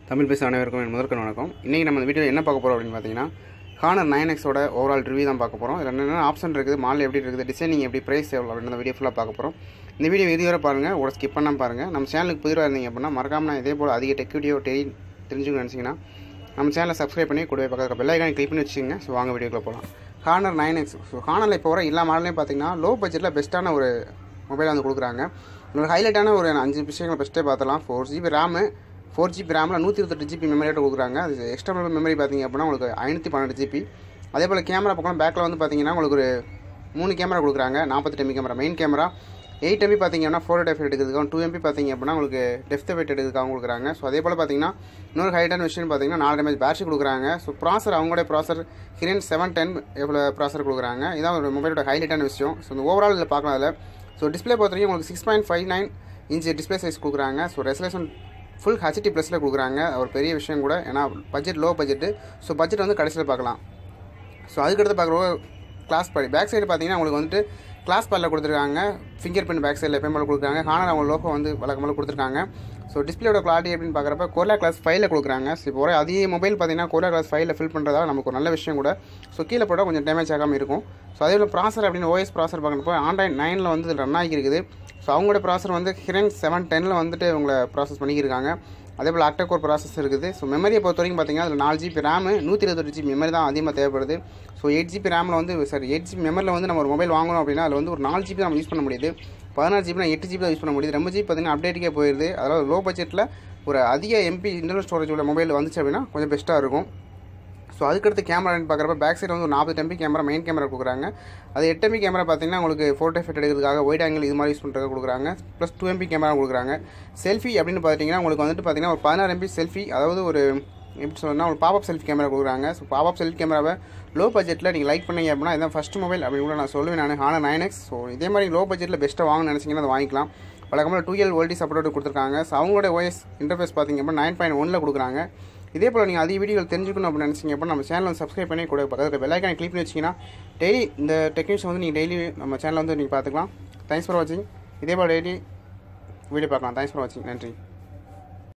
தமிழ் பேச அனைவருக்கும் என் முதற்கன் வணக்கம் இன்றைக்கி நம்ம இந்த வீடியோவில் என்ன பார்க்க போகிறோம் அப்படின்னு பார்த்தீங்கன்னா ஹானர் நைன் எக்ஸோட ஓவரால் ரிவ்யூ தான் பார்க்க போகிறோம் இதில் என்னென்ன ஆப்ஷன் இருக்குது மாடல் எப்படி இருக்குது டிசைனிங் எப்படி ப்ரைஸ் எவ்வளோ அப்படின்னு வீடியோ ஃபுல்லாக பார்க்க போகிறோம் இந்த வீடியோ இதுவரை பாருங்கள் ஒரு ஸ்கிப் பண்ணாமல் பாருங்கள் நம்ம சேனலுக்கு புதிராக இருந்தீங்க அப்படின்னா மறக்காம நான் இதே போல் அதிக டெக் வீடியோ டெரி தெரிஞ்சுக்கணும்னு நினச்சிங்கன்னா நம்ம சேனலை சப்ஸ்கிரைப் பண்ணி கூடவே பக்கத்தில் பெல் ஐக்கானை கிளிக் பண்ணி வச்சுக்கோங்க ஸோ வாங்க வீடியோக்குள்ள போகலாம் ஹானர் நைன் எக்ஸ் ஸோ ஹானரில் இப்போ வர எல்லா மாடலையும் பார்த்தீங்கன்னா லோ பட்ஜெட்டில் பெஸ்ட்டான ஒரு மொபைல் வந்து கொடுக்குறாங்க ஒரு ஹைலைட்டான ஒரு அஞ்சு விஷயங்களை ஃபஸ்ட்டே பார்த்தலாம் four GB RAM four GB ரேமில் நூற்றி இருபத்தெட்டு ஜிபி மெமரியோட கொடுக்குறாங்க அது எக்ஸ்டர்னல் மெமரி பார்த்தீங்க அப்படின்னா உங்களுக்கு ஐநூற்றி பன்னெண்டு ஜிபி அதே போல் கேமரா பக்கம் பேக்கில் வந்து பார்த்தீங்கன்னா உங்களுக்கு ஒரு மூணு கேமரா கொடுக்குறாங்க நாற்பத்தெட்டு MP camera main camera eight MP பார்த்தீங்கன்னா ஃபோர் டெஃப் எடுக்கிறதுக்காக டூ எம்பி பார்த்தீங்க அப்படின்னா உங்களுக்கு டெஃப்த் வெயிட் எடுக்கிறதுக்காக கொடுக்குறாங்க ஸோ அதே போல் பார்த்தீங்கன்னா இன்னொரு ஹைட்டான விஷயம் பார்த்தீங்கன்னா நாலு எம்ஏஹெச் பேட்டரி கொடுக்குறாங்க ஸோ ப்ராசர் அவங்களுடைய ப்ராசர் ஹிரன் செவன் டென் எவ்வளோ ப்ராசர் கொடுக்குறாங்க இதான் ஒரு மொபைலோட ஹைலைட்டான விஷயம் ஸோ இந்த ஓவரால் இதில் பார்க்கலாம் அதில் ஸோ டிஸ்பிளே பொறுத்த வரைக்கும் உங்களுக்கு six point five nine inch display size கொடுக்குறாங்க ஸோ ரெசலேஷன் ஃபுல் ஹெச்டி ப்ளஸில் கொடுக்குறாங்க ஒரு பெரிய விஷயம் கூட ஏன்னா budget low budget so budget வந்து கடைசியில் பார்க்கலாம் ஸோ அதுக்கடுத்து பார்க்குறவங்க கிளாஸ் பேட் பேக் சைடு பார்த்தீங்கன்னா உங்களுக்கு வந்துட்டு கிளாஸ் பேடில் கொடுத்துருக்காங்க ஃபிங்கர் பிரிண்ட் பேக் சைடில் எப்பயும் போல கொடுக்குறாங்க ஹானர் அவங்க லோகோ வந்து வழக்கம் போல கொடுத்துருக்காங்க ஸோ டிஸ்பிளேயோட குவாலிட்டி அப்படின்னு பார்க்குறப்ப கோலா கிளாஸ் ஃபைவ்ல கொடுக்குறாங்க ஸோ இப்போ வர அதிக மொபைல் பார்த்தீங்கன்னா கோலா கிளாஸ் ஃபைவ்ல ஃபில் பண்ணுறதால நமக்கு ஒரு நல்ல விஷயம் கூட ஸோ கீழே போட்டால் கொஞ்சம் டேமேஜ் ஆகாமல் இருக்கும் ஸோ அதே போல் ப்ராசர் அப்படின்னு ஓஎஸ் ப்ராசர் பார்க்குறப்போ ஆண்ட்ராய்ட் நைனில் வந்து இது ரன் ஆகியிருக்குது ஸோ அவங்களோட ப்ராசர் வந்து ஹிரன் செவன் டெனில் வந்துட்டு உங்களை ப்ராசஸ் பண்ணியிருக்காங்க அதே போல் அக்டகோர் ப்ராசஸ் இருக்குது ஸோ மெமரியை பொறுத்த வரைக்கும் பார்த்தீங்கன்னா அதில் நாலு ஜிபி ரேமு நூற்றி இருபத்தெட்டு ஜிபி மெமரி தான் அதிகமாக தேவைப்படுது ஸோ எயிட் ஜிபி ரேமில் வந்து சாரி எயிட் ஜிபி மெமரியில் வந்து நம்ம ஒரு மொபைல் வாங்கணும் அப்படின்னா அதில் வந்து ஒரு நாலு ஜிபி நம்ம யூஸ் பண்ண முடியுது பதினாறு ஜிபி எட்டு ஜிபி தான் யூஸ் பண்ண முடியுது ரொம்ப ஜிபி பார்த்தீங்கன்னா அப்டேட்டுக்கே போயிடுது அதாவது லோ பட்ஜெட்டில் ஒரு அதிக எம்பி இன்டர்னல் ஸ்டோரேஜ் உள்ள மொபைல் வந்துச்சு அப்படின்னா கொஞ்சம் பெஸ்ட்டாக இருக்கும் ஸோ அதுக்கடுத்து கேமரான்னு பார்க்குறப்ப பேக் சைடு வந்து ஒரு நாற்பது எம்பி கேமரா மெயின் கேமரா கொடுக்குறாங்க அது எட்டு எம்பி கேமரா பார்த்தீங்கன்னா உங்களுக்கு ஃபோட்டோ ஃபெட் எடுக்கிறதுக்காக ஒயிட் ஆங்கிள் இது மாதிரி யூஸ் பண்ணுறதுக்கு கொடுக்குறாங்க ப்ளஸ் டூ எம்பி கேமரா கொடுக்குறாங்க செல்ஃபி அப்படின்னு பார்த்தீங்கன்னா உங்களுக்கு வந்துட்டு பார்த்தீங்கன்னா ஒரு பதினாறு எம்பி செல்ஃபி அதாவது ஒரு எப்படி சொல்லணும்னா ஒரு பாப்அப் செல்ஃபி கேமரா கொடுக்குறாங்க ஸோ பாப்அப் செல்ஃபி கேமராவை லோ பட்ஜெட்டில் நீங்கள் லைக் பண்ணீங்க அப்படின்னா இதான் ஃபஸ்ட் மொபைல் அப்படின்னு கூட நான் சொல்லுவேன் நான் ஹானர் நைன் எக்ஸ் ஸோ இதே மாதிரி லோ பட்ஜெட்டில் பெஸ்ட்டாக வாங்கணும்னு நினச்சிங்கன்னா அதை வாங்கிக்கலாம் வழக்கமாக டூ எல் வோல்டி சப்போர்ட் கொடுத்துருக்காங்க ஸோ அவங்களோட ஓஎஸ் இன்டர்ஃபேஸ் பார்த்தீங்க அப்படின்னா நைன் பாயிண்ட் ஒனில் கொடுக்குறாங்க இதே போல் நீங்கள் அதிக வீடியோகள் தெரிஞ்சுக்கணும் அப்படின்னு நினச்சிங்க அப்போ நம்ம சேனல் வந்து சப்ஸ்கிரைப் பண்ணி கூட பக்கத்தில் பெல்லைக்கான கிளிக் பண்ணி வச்சிங்கன்னா டெய்லி இந்த டெக்னிக்ஸ் வந்து நீங்கள் டெய்லி நம்ம சேனலில் வந்து நீங்கள் பார்த்துக்கலாம் தேங்க்ஸ் ஃபார் வாட்சிங் இதே போல் டெய்லி வீடியோ பார்க்கலாம் தேங்க்ஸ் ஃபார் வாட்சிங் நன்றி